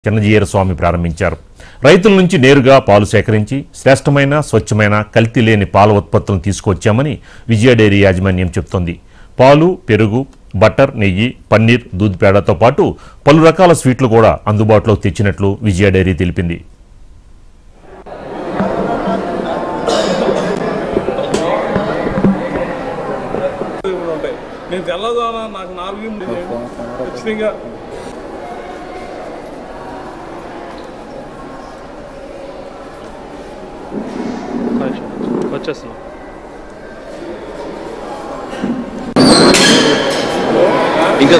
చిన్నజీయర స్వామి ప్రారంభించారు రైతుల నుంచి నేరుగా పాలు సేకరించి శ్రేష్టమైన స్వచ్ఛమైన కల్తీ లేని పాల ఉత్పత్తులను తీసుకొచ్చామని విజయ డైరీ యాజమాన్యం చెబుతోంది పాలు పెరుగు బటర్ నెయ్యి పన్నీర్ దూద్ పేడతో పాటు పలు రకాల స్వీట్లు కూడా అందుబాటులోకి తెచ్చినట్లు విజయ డైరీ తెలిపింది కూడా ఉంటాయి నేను తెల్లదోన నాకు నాలుగు ఉంది నేను ఖచ్చితంగా వచ్చేస్తున్నాం ఇంకా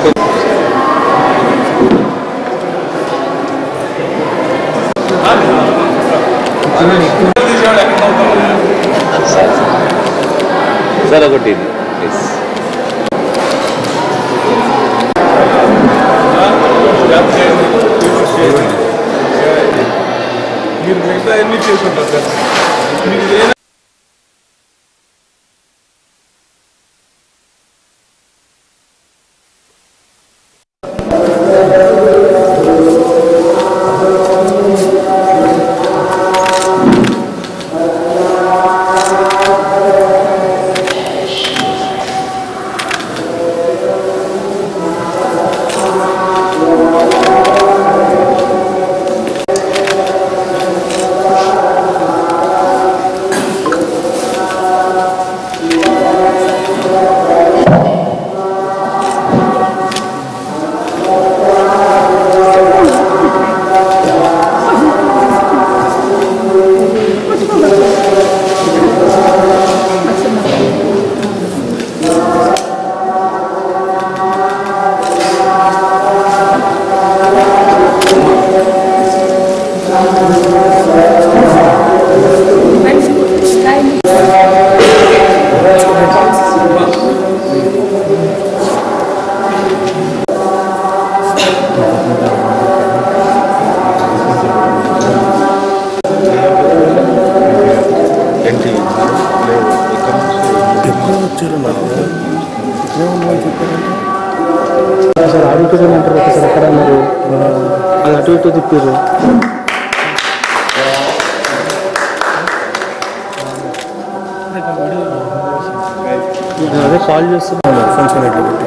తీసేవాడు ఎక్కడ అవుతాను సార్ ఒకటి ప్లీజ్ జాబ్ చేయండి రిపోర్ట్ చేయండి మీరు మిగతా అన్ని చేసుకుంటారు సార్ మీకు ఏదైనా సార్ ఆడిటర్ అంటారు ఒకసారి అక్కడ అన్నారు అది అటు ఇటు తిప్పారు నేను అదే కాల్ చేస్తున్నాను ఫంక్షన్ ఎట్లా పెట్టి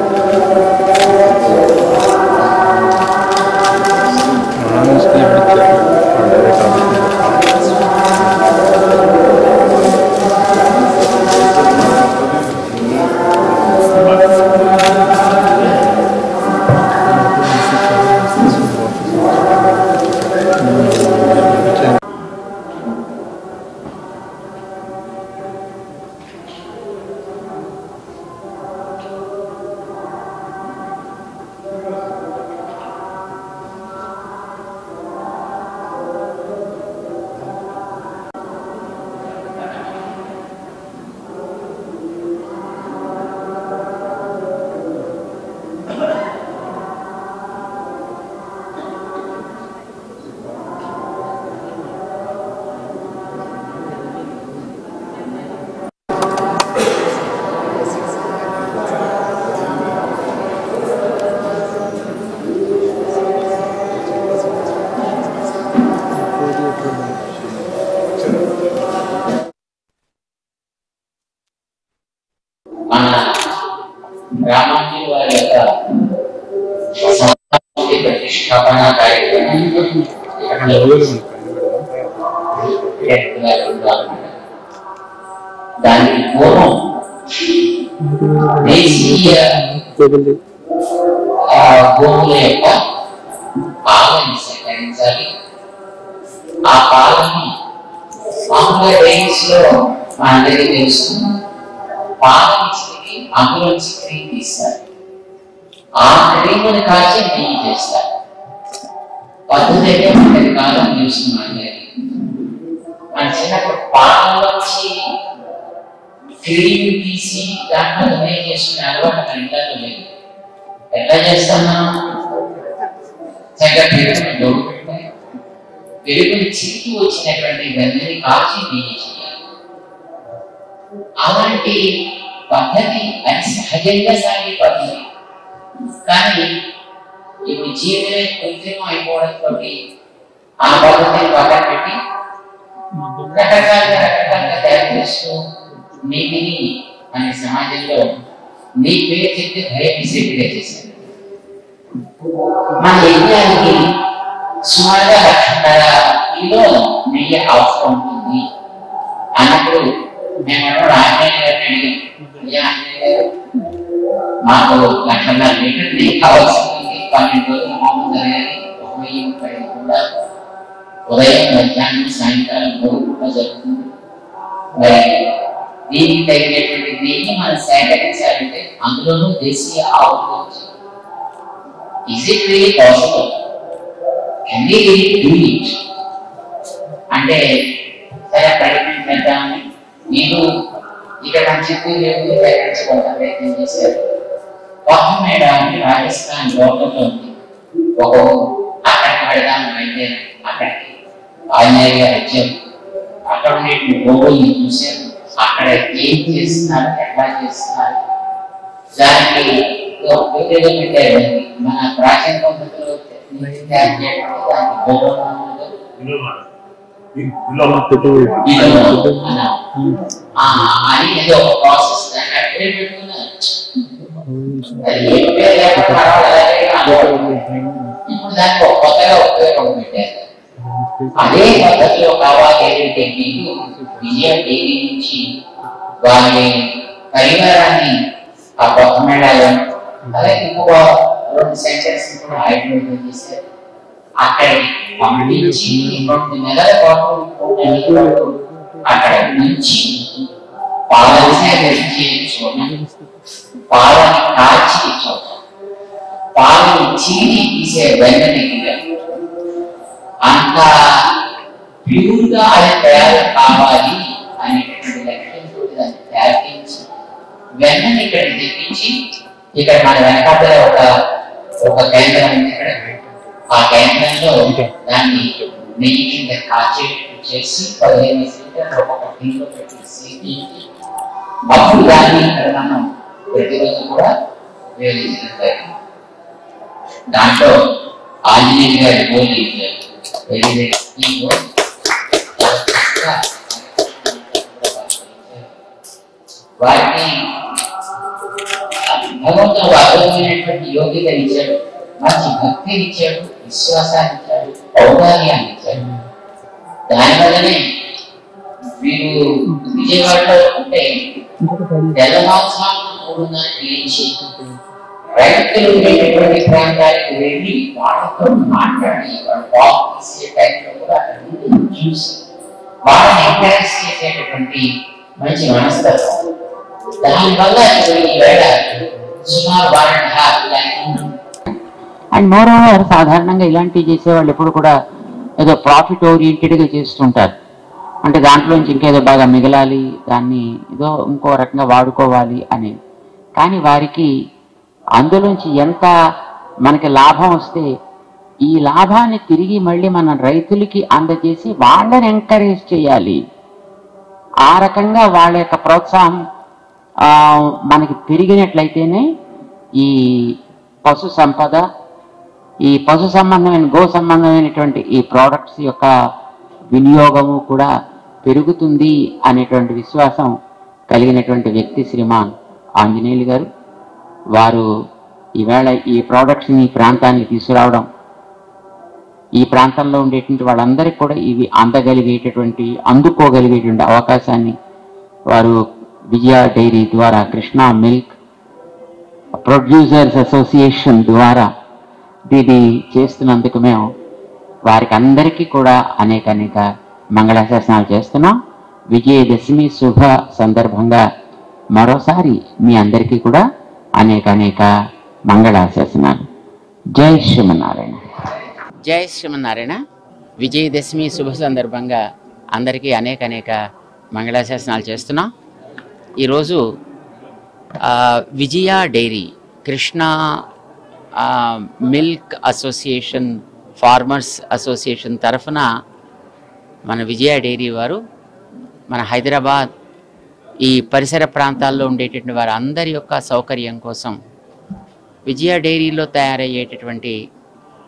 మన రామాజీ వారి యొక్క సంస్థాపన ప్రతిష్టాపన కార్యక్రమం ఇక్కడ జరుగుతుంది. దానికి పూర్వం దేశీయ ఆ, భూముల యొక్క పాలని సేకరించాలి ఆ పాలని మామూలుగా డైరీస్ లో మా అందరికీ తెలుసు పాలించి అందులోంచి క్రీమ్ తీస్తారు ఆ క్రీముని కాల్చి నెయ్యి చేస్తారు పద్ధతి అయితే మనకి కాలం చూస్తున్నాం మన చిన్నప్పుడు పాలలోంచి క్రీమ్ తీసి దాంట్లో నెయ్యి చేసుకునే అలవాటు మన ఇంట్లో లేదు ఎట్లా చేస్తాం మనం చక్కగా పెరుగుని దొరుకుతుంటే పెరుగుని చిరికి వచ్చినటువంటి గంజిని కాల్చి నెయ్యి చేయాలి అలాంటి పద్ధతి అది సహజంగా సాగే పద్ధతి కానీ ఇప్పుడు జీవితమే కృత్రిమం అయిపోవడంతో ఆ పద్ధతిని పక్కన పెట్టి రకరకాలుగా రకరకాలుగా తయారు చేస్తూ నీతిని అనే సమాజంలో నీ పేరు చెప్తే భయం సెట్గా చేశారు మన యజ్ఞానికి సుమారుగా లక్షన్నర కిలో నెయ్యి అవసరం ఉంటుంది అన్నప్పుడు మేము ఆంజనేయ గారిని అడిగాం "అయ్యా, ఆంజనేయ గారు, మాకు లక్షన్నర లీటర్ నెయ్యి కావాల్సి ఉంది పన్నెండు రోజులు హోమం జరగాలి ఒక వెయ్యి ముప్పై ఐదు కూడా ఉదయం మధ్యాహ్నం సాయంకాలం మూడు కూడా జరుగుతుంది మరి దీనికి తగినటువంటి నెయ్యి మనం సేకరించాలంటే అందులోనూ దేశీయ ఆవుల నుంచి is it really possible can we really do it అంటే సరే ప్రయత్నం చేద్దామని నేను ఇక్కడ మన చిత్తూరు వెళ్ళి సేకరించుకోవడం ప్రయత్నం చేశారు వాహమేడ అని రాజస్థాన్ లోకల్లో ఉంది ఒక ఊరు. అక్కడికి వెళదాం అయితే అక్కడికి ఆంజనేయ గారు వచ్చారు అక్కడ ఉండే గోవుల్ని చూశారు అక్కడ ఏం చేస్తున్నారు ఎట్లా చేస్తున్నారు దానికి ఒక పేరు ఏదో పెట్టారు మన ప్రాచీన పద్ధతిలో తయారు చేయడం దానికి గోవులు విలువ అన్నారు. ఆ, అని ఏదో ఒక ప్రాసెస్ దాన్ని అక్కడే పెట్టుకున్నారు అది ఏ పేరు లేకుండా పర్వాలేదు, అనుకోవడం. ఇప్పుడు దానికి ఒక కొత్తగా ఉపయోగం పెట్టారు అదే పద్ధతిలో కావాలి టెక్నిక్ విజయ డైరీ నుంచి వారి పరివారాన్ని ఆ కొత్త మేళాలో అలాగే ఇంకొక రెండు సెంటర్స్ కూడా ఐడెంటిఫై చేశారు అక్కడికి పంపించి రెండు నెలల పాటు మూడు నెలల పాటు అక్కడ నుంచి పాలను సేకరించి చోట పాలని కాచి చోట పాలని చీని తీసే వెన్న దగ్గర అంత ప్యూర్ గా అది తయారు కావాలి అనేటటువంటి లక్ష్యంతో దాన్ని తయారు చేయించి వెన్నని ఇక్కడ తెప్పించి ఇక్కడ మన వెనకాల ఒక ఒక కేంద్రం ఉంది ఇక్కడ ఆ కేంద్రంలో దాన్ని నెయ్యి కింద కాచేటట్టు చేసి పదిహేను లీటర్లు ఒక్కొక్క టీంలో పెట్టేసి అప్పుడు దాన్ని ఇక్కడ మనం ప్రతిరోజు కూడా ఉపయోగించగలుగుతారు దాంట్లో ఆంజనేయ గారి గోల్ ఇచ్చారు వెరీ వెరీ ఈ గోల్ చాలా చక్కగా వారిని భగవంతుడు అద్భుతమైనటువంటి యోగ్యత ఇచ్చాడు మంచి భక్తి ఇచ్చాడు విశ్వాసాన్ని ఇచ్చాడు ఔదార్యాన్ని ఇచ్చాడు దానివల్లనే వీరు విజయవాడలో ఉంటే తెల్లవారుజామున మూడున్నరకి లేచి రైతులు ఉండేటటువంటి ప్రాంతానికి వెళ్ళి వాళ్ళతో మాట్లాడి వాళ్ళు వాక్ తీసే టైంలో కూడా అక్కడ ఉండి చూసి వాళ్ళని ఎంకరేజ్ చేసేటటువంటి మంచి మనస్తత్వం దానివల్ల ఇప్పుడు ఈ వేళ సుమారు one and half and more over సాధారణంగా ఇలాంటివి చేసేవాళ్ళు ఎప్పుడు కూడా ఏదో ప్రాఫిట్ ఓరియంటెడ్గా చేస్తుంటారు అంటే దాంట్లోంచి ఇంకేదో బాగా మిగలాలి దాన్ని ఏదో ఇంకో రకంగా వాడుకోవాలి అని కానీ వారికి అందులోంచి ఎంత మనకి లాభం వస్తే ఈ లాభాన్ని తిరిగి మళ్ళీ మన రైతులకి అందజేసి వాళ్ళని ఎంకరేజ్ చేయాలి ఆ రకంగా వాళ్ళ యొక్క ప్రోత్సాహం ఆ, మనకి పెరిగినట్లయితేనే ఈ పశు సంపద ఈ పశు సంబంధమైన గో సంబంధమైనటువంటి ఈ ప్రోడక్ట్స్ యొక్క వినియోగము కూడా పెరుగుతుంది అనేటువంటి విశ్వాసం కలిగినటువంటి వ్యక్తి శ్రీమాన్ ఆంజనేయులు గారు వారు ఈవేళ ఈ ప్రోడక్ట్స్ని ఈ ప్రాంతానికి తీసుకురావడం ఈ ప్రాంతంలో ఉండేటువంటి వాళ్ళందరికీ కూడా ఇవి అందగలిగేటటువంటి అందుకోగలిగేటువంటి అవకాశాన్ని వారు విజయ డైరీ ద్వారా కృష్ణా మిల్క్ ప్రొడ్యూసర్స్ అసోసియేషన్ ద్వారా దీన్ని చేస్తున్నందుకు మేము వారికి అందరికీ కూడా అనేక అనేక మంగళాశాసనాలు చేస్తున్నాం విజయదశమి శుభ సందర్భంగా మరోసారి మీ అందరికీ కూడా అనేక అనేక మంగళాశాసనాలు జై శ్రీమన్నారాయణ జై శ్రీమన్నారాయణ విజయదశమి శుభ సందర్భంగా అందరికీ అనేక అనేక మంగళాశాసనాలు చేస్తున్నాం ఈరోజు ఆ, విజయ డైరీ కృష్ణా ఆ, మిల్క్ అసోసియేషన్ ఫార్మర్స్ అసోసియేషన్ తరఫున మన విజయ డైరీ వారు మన హైదరాబాద్ ఈ పరిసర ప్రాంతాల్లో ఉండేటటువంటి వారి అందరి యొక్క సౌకర్యం కోసం విజయ డైరీలో తయారయ్యేటటువంటి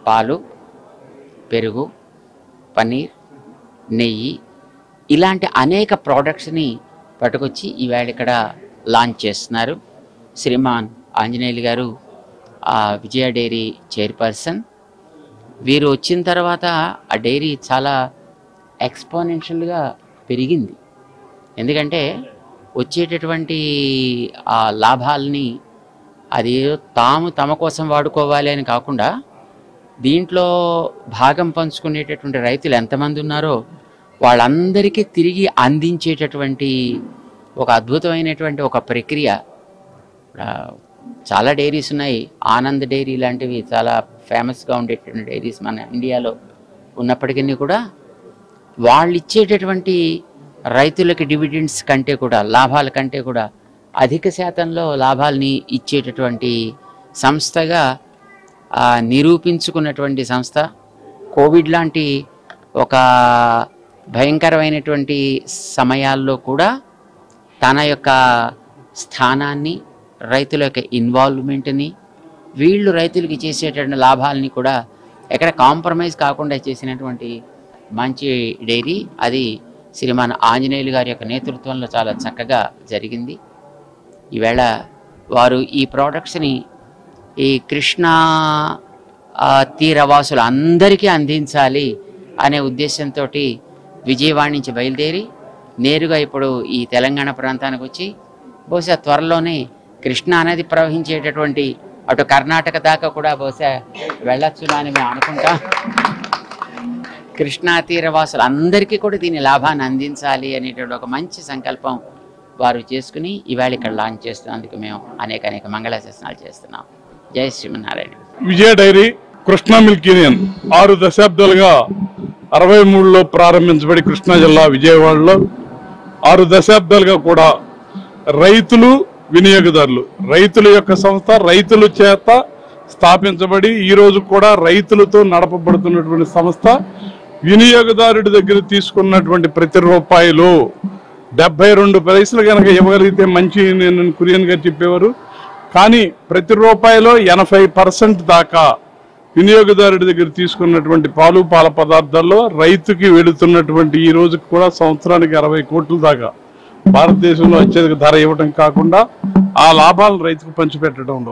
పాలు పెరుగు పన్నీర్ నెయ్యి ఇలాంటి అనేక ప్రోడక్ట్స్ని పట్టుకొచ్చి ఈవేళ ఇక్కడ లాంచ్ చేస్తున్నారు శ్రీమాన్ ఆంజనేయులు గారు ఆ విజయ డైరీ చైర్పర్సన్ వీరు వచ్చిన తర్వాత ఆ డైరీ చాలా ఎక్స్పోనెన్షియల్గా పెరిగింది ఎందుకంటే వచ్చేటటువంటి ఆ లాభాలని అది తాము తమ కోసం వాడుకోవాలి అని కాకుండా దీంట్లో భాగం పంచుకునేటటువంటి రైతులు ఎంతమంది ఉన్నారో వాళ్ళందరికీ తిరిగి అందించేటటువంటి ఒక అద్భుతమైనటువంటి ఒక ప్రక్రియ ఆ, చాలా డైరీస్ ఉన్నాయి ఆనంద్ డైరీ లాంటివి చాలా ఫేమస్గా ఉండేటువంటి డైరీస్ మన ఇండియాలో ఉన్నప్పటికీ కూడా వాళ్ళు ఇచ్చేటటువంటి రైతులకి డివిడెండ్స్ కంటే కూడా లాభాల కంటే కూడా అధిక శాతంలో లాభాలని ఇచ్చేటటువంటి సంస్థగా ఆ, నిరూపించుకున్నటువంటి సంస్థ కోవిడ్ లాంటి ఒక భయంకరమైనటువంటి సమయాల్లో కూడా తన యొక్క స్థానాన్ని రైతుల యొక్క ఇన్వాల్వ్మెంట్ని వీళ్ళు రైతులకి చేసేటటువంటి లాభాలని కూడా ఎక్కడ కాంప్రమైజ్ కాకుండా చేసినటువంటి మంచి డైరీ అది శ్రీమాన్ ఆంజనేయులు గారి యొక్క నేతృత్వంలో చాలా చక్కగా జరిగింది ఈవేళ వారు ఈ ప్రోడక్ట్స్ని ఈ కృష్ణా ఆ, తీరవాసులు అందరికీ అందించాలి అనే ఉద్దేశంతో విజయవాడ నుంచి బయలుదేరి నేరుగా ఇప్పుడు ఈ తెలంగాణ ప్రాంతానికి వచ్చి బహుశా త్వరలోనే కృష్ణా నది ప్రవహించేటటువంటి అటు కర్ణాటక దాకా కూడా బహుశా వెళ్ళొచ్చు అని మేము అనుకుంటాం కృష్ణా తీరవాసులు అందరికీ కూడా దీని లాభాన్ని అందించాలి అనేటువంటి ఒక మంచి సంకల్పం వారు చేసుకుని ఇవాళ ఇక్కడ లాంచ్ చేస్తున్నందుకు మేము అనేక అనేక మంగళాశాసనాలు చేస్తున్నాం జై Srimannarayana Vijaya dairy Krishna milk union ఆరు దశాబ్దాలుగా అరవై మూడులో ప్రారంభించబడి కృష్ణా జిల్లా విజయవాడలో ఆరు దశాబ్దాలుగా కూడా రైతులు వినియోగదారులు రైతుల యొక్క సంస్థ రైతుల చేత స్థాపించబడి ఈ రోజు కూడా రైతులతో నడపబడుతున్నటువంటి సంస్థ వినియోగదారుడి దగ్గర తీసుకున్నటువంటి ప్రతి రూపాయలు డెబ్బై రెండు పైసలు కనుక ఇవ్వగలిగితే మంచి నేను కురియన్ గారు చెప్పేవారు కానీ ప్రతి రూపాయలో ఎనభై పర్సెంట్ దాకా వినియోగదారుడి దగ్గర తీసుకున్నటువంటి పాలు పాల పదార్థాల్లో రైతుకి వెళుతున్నటువంటి ఈ రోజుకి కూడా సంవత్సరానికి అరవై కోట్ల దాకా భారతదేశంలో అత్యధిక ధర ఇవ్వడం కాకుండా ఆ లాభాలను రైతుకు పంచిపెట్టడంలో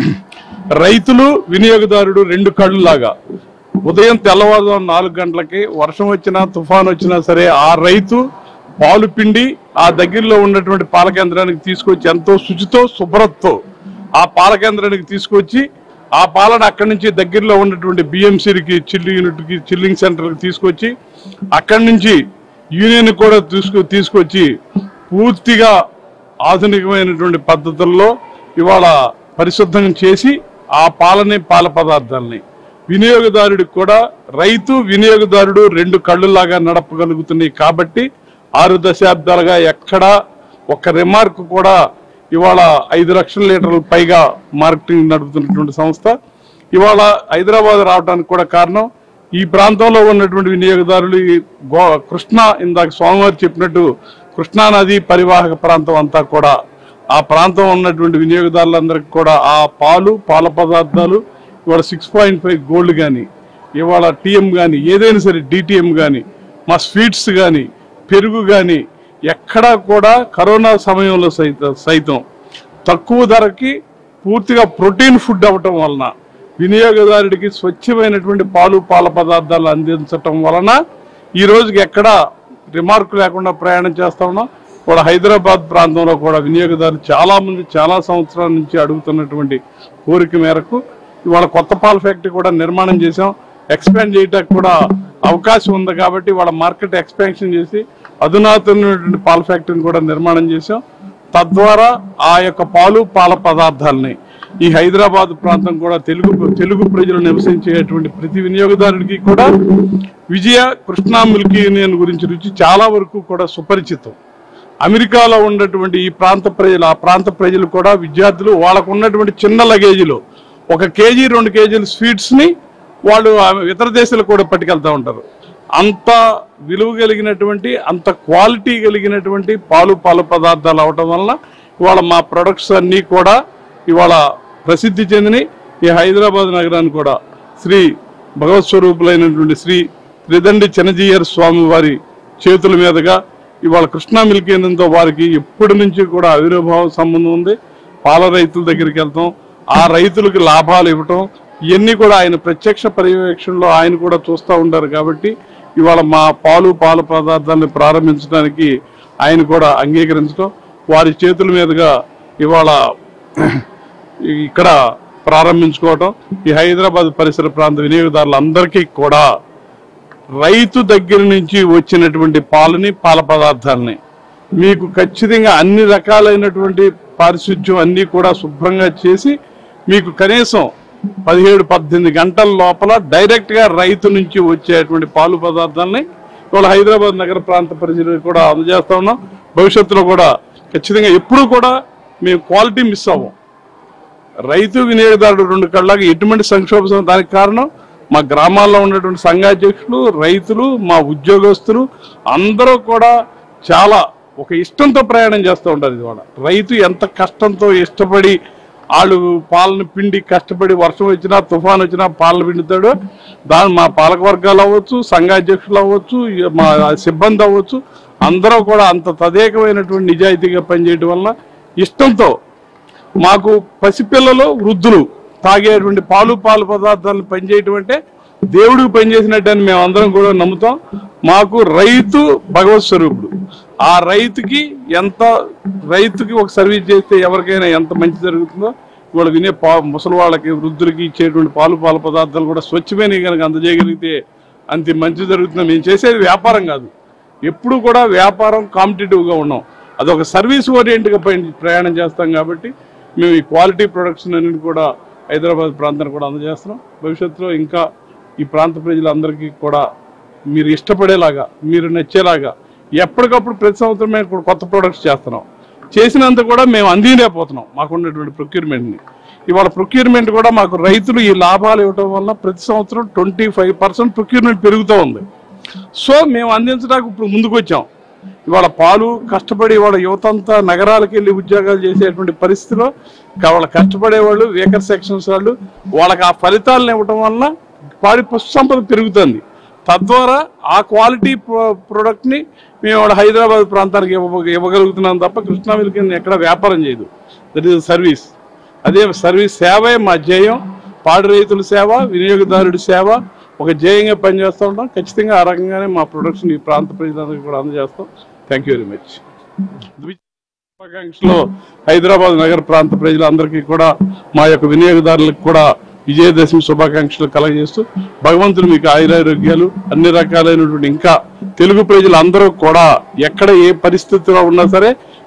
రైతులు వినియోగదారుడు రెండు కళ్ళు లాగా ఉదయం తెల్లవారుజాము నాలుగు గంటలకి వర్షం వచ్చినా తుఫాన్ వచ్చినా సరే ఆ రైతు పాలు పిండి ఆ దగ్గరలో ఉన్నటువంటి పాల కేంద్రానికి తీసుకొచ్చి ఎంతో శుచితో శుభ్రతతో ఆ పాల కేంద్రానికి తీసుకొచ్చి ఆ పాలను అక్కడి నుంచి దగ్గరలో ఉన్నటువంటి బిఎంసీకి చిల్లి యూనిట్కి చిల్లింగ్ సెంటర్కి తీసుకొచ్చి అక్కడి నుంచి యూనియన్ కూడా తీసుకు తీసుకొచ్చి పూర్తిగా ఆధునికమైనటువంటి పద్ధతుల్లో ఇవాళ పరిశుద్ధం చేసి ఆ పాలని పాల పదార్థాలని వినియోగదారుడికి కూడా రైతు వినియోగదారుడు రెండు కళ్ళులాగా నడపగలుగుతున్నాయి కాబట్టి ఆరు దశాబ్దాలుగా ఎక్కడా ఒక రిమార్క్ కూడా ఇవాళ ఐదు లక్షల లీటర్ల పైగా మార్కెటింగ్ నడుపుతున్నటువంటి సంస్థ ఇవాళ హైదరాబాద్ రావడానికి కూడా కారణం ఈ ప్రాంతంలో ఉన్నటువంటి వినియోగదారులు ఈ గో కృష్ణా ఇందాక స్వామివారు చెప్పినట్టు కృష్ణా నది పరివాహక ప్రాంతం అంతా కూడా ఆ ప్రాంతం ఉన్నటువంటి వినియోగదారులందరికీ కూడా ఆ పాలు పాల పదార్థాలు ఇవాళ సిక్స్ పాయింట్ ఫైవ్ గోల్డ్ కానీ ఇవాళ టీఎం కానీ ఏదైనా సరే డిటిఎం కానీ మా స్వీట్స్ కానీ పెరుగు కానీ ఎక్కడా కూడా కరోనా సమయంలో సైతం సైతం తక్కువ ధరకి పూర్తిగా ప్రోటీన్ ఫుడ్ అవ్వటం వలన వినియోగదారుడికి స్వచ్ఛమైనటువంటి పాలు పాల పదార్థాలు అందించటం వలన ఈ రోజుకి ఎక్కడా రిమార్క్ లేకుండా ప్రయాణం చేస్తా ఉన్నాం కూడా హైదరాబాద్ ప్రాంతంలో కూడా వినియోగదారులు చాలా మంది చాలా సంవత్సరాల నుంచి అడుగుతున్నటువంటి కోరిక మేరకు ఇవాళ కొత్త పాల ఫ్యాక్టరీ కూడా నిర్మాణం చేశాం ఎక్స్పాండ్ చేయడానికి కూడా అవకాశం ఉంది కాబట్టి వాళ్ళ మార్కెట్ ఎక్స్పాన్షన్ చేసి అధునాతనమైనటువంటి పాల ఫ్యాక్టరీని కూడా నిర్మాణం చేశాం తద్వారా ఆ యొక్క పాలు పాల పదార్థాలని ఈ హైదరాబాద్ ప్రాంతం కూడా తెలుగు తెలుగు ప్రజలు నివసించేటువంటి ప్రతి వినియోగదారుడికి కూడా విజయ కృష్ణా మిల్క్ యూనియన్ గురించి రుచి చాలా వరకు కూడా సుపరిచితం అమెరికాలో ఉన్నటువంటి ఈ ప్రాంత ప్రజలు ఆ ప్రాంత ప్రజలు కూడా విద్యార్థులు వాళ్ళకు ఉన్నటువంటి చిన్న లగేజీలో ఒక కేజీ రెండు కేజీల స్వీట్స్ ని వాళ్ళు ఆ ఇతర దేశాలకు కూడా పట్టుకెళ్తా ఉంటారు అంత విలువ కలిగినటువంటి అంత క్వాలిటీ కలిగినటువంటి పాలు పాల పదార్థాలు అవటం వలన ఇవాళ మా ప్రొడక్ట్స్ అన్నీ కూడా ఇవాళ ప్రసిద్ధి చెందిన ఈ హైదరాబాద్ నగరాన్ని కూడా శ్రీ భగవత్ స్వరూపులైనటువంటి శ్రీ త్రిదండి చిన్నజీయర్ స్వామి వారి చేతుల మీదుగా ఇవాళ కృష్ణా మిల్క్ కేంద్రంతో వారికి ఎప్పటి నుంచి కూడా అవిర్భావ సంబంధం ఉంది పాల రైతుల దగ్గరికి వెళ్తాం ఆ రైతులకు లాభాలు ఇవ్వటం ఇవన్నీ కూడా ఆయన ప్రత్యక్ష పర్యవేక్షణలో ఆయన కూడా చూస్తూ ఉంటారు కాబట్టి ఇవాళ మా పాలు పాల పదార్థాలను ప్రారంభించడానికి ఆయన కూడా అంగీకరించడం వారి చేతుల మీదుగా ఇవాళ ఇక్కడ ప్రారంభించుకోవటం ఈ హైదరాబాద్ పరిసర ప్రాంత వినియోగదారులందరికీ కూడా రైతు దగ్గర నుంచి వచ్చినటువంటి పాలని పాల పదార్థాలని మీకు ఖచ్చితంగా అన్ని రకాలైనటువంటి పారిశుధ్యం అన్నీ కూడా శుభ్రంగా చేసి మీకు కనీసం పదిహేడు పద్దెనిమిది గంటల లోపల డైరెక్ట్ గా రైతు నుంచి వచ్చేటువంటి పాలు పదార్థాలని ఇవాళ హైదరాబాద్ నగర ప్రాంత ప్రజలకు కూడా అందజేస్తా ఉన్నాం భవిష్యత్తులో కూడా ఖచ్చితంగా ఎప్పుడూ కూడా మేము క్వాలిటీ మిస్ అవ్వం రైతు వినియోగదారుడు రెండు కళ్ళకి ఎటువంటి సంక్షోభం దానికి కారణం మా గ్రామాల్లో ఉన్నటువంటి సంఘాధ్యక్షులు రైతులు మా ఉద్యోగస్తులు అందరూ కూడా చాలా ఒక ఇష్టంతో ప్రయాణం చేస్తూ ఉంటారు ఇవాళ రైతు ఎంత కష్టంతో ఇష్టపడి వాళ్ళు పాలను పిండి కష్టపడి వర్షం వచ్చినా తుఫాన్ వచ్చినా పాలను పిండుతాడు దాని మా పాలక వర్గాలు అవ్వచ్చు సంఘాధ్యక్షులు అవ్వచ్చు ఇక మా సిబ్బంది అవ్వచ్చు అందరూ కూడా అంత తదేకమైనటువంటి నిజాయితీగా పనిచేయడం వల్ల ఇష్టంతో మాకు పసిపిల్లలు వృద్ధులు తాగేటువంటి పాలు పాలు పదార్థాలను పనిచేయటం అంటే దేవుడికి పనిచేసినట్టు అని మేము అందరం కూడా నమ్ముతాం మాకు రైతు భగవత్ స్వరూపుడు ఆ రైతుకి ఎంత రైతుకి ఒక సర్వీస్ చేస్తే ఎవరికైనా ఎంత మంచి జరుగుతుందో ఇవాళ వినే పా ముసలి వాళ్ళకి వృద్ధులకి ఇచ్చేటువంటి పాలు పాల పదార్థాలు కూడా స్వచ్ఛమైన కనుక అందజేయగలిగితే అంత మంచి జరుగుతుంది మేము చేసేది వ్యాపారం కాదు ఎప్పుడు కూడా వ్యాపారం కాంపిటేటివ్గా ఉన్నాం అదొక సర్వీస్ ఓరియంట్గా ప్రయాణం చేస్తాం కాబట్టి మేము ఈ క్వాలిటీ ప్రొడక్ట్స్ అన్నిటి కూడా హైదరాబాద్ ప్రాంతానికి కూడా అందజేస్తున్నాం భవిష్యత్తులో ఇంకా ఈ ప్రాంత ప్రజలందరికీ కూడా మీరు ఇష్టపడేలాగా మీరు నచ్చేలాగా ఎప్పటికప్పుడు ప్రతి సంవత్సరం మేము కూడా కొత్త ప్రొడక్ట్స్ చేస్తున్నాం చేసినంత కూడా మేము అందిలేకపోతున్నాం మాకున్నటువంటి ప్రొక్యూర్మెంట్ని ఇవాళ ప్రొక్యూర్మెంట్ కూడా మాకు రైతులు ఈ లాభాలు ఇవ్వడం వల్ల ప్రతి సంవత్సరం ట్వంటీ ఫైవ్ పర్సెంట్ ప్రొక్యూర్మెంట్ పెరుగుతూ ఉంది సో మేము అందించడానికి ఇప్పుడు ముందుకు వచ్చాం ఇవాళ పాలు కష్టపడి వాళ్ళ యువత అంతా నగరాలకు వెళ్ళి ఉద్యోగాలు చేసేటువంటి పరిస్థితిలో కా- వాళ్ళ కష్టపడే వాళ్ళు వేకర్ సెక్షన్స్ వాళ్ళు వాళ్ళకి ఆ ఫలితాలను ఇవ్వటం వలన పాడి పశు సంపద పెరుగుతుంది తద్వారా ఆ క్వాలిటీ ప్రొడక్ట్ ని మేము వాళ్ళ హైదరాబాద్ ప్రాంతానికి ఇవ్వ ఇవ్వగలుగుతున్నాం తప్ప కృష్ణా మిల్క్ ఎక్కడ వ్యాపారం చేయదు దట్ ఈస్ సర్వీస్ అదే సర్వీస్ సేవే మా ధ్యేయం పాడి రైతుల సేవ వినియోగదారుడి సేవ ఒక ధ్యేయంగా పనిచేస్తూ ఉంటాం ఖచ్చితంగా ఆ రకంగానే మా ప్రొడక్షన్ ఈ ప్రాంత ప్రజలందరికీ కూడా అందజేస్తాం థ్యాంక్ యూ వెరీ మచ్ శుభాకాంక్షలు హైదరాబాద్ నగర ప్రాంత ప్రజలందరికీ కూడా మా యొక్క వినియోగదారులకు కూడా విజయదశమి శుభాకాంక్షలు కలగజేస్తూ భగవంతుడు మీకు ఆయురారోగ్యాలు అన్ని రకాలైనటువంటి ఇంకా తెలుగు ప్రజలందరూ కూడా ఎక్కడ ఏ పరిస్థితిలో ఉన్నా సరే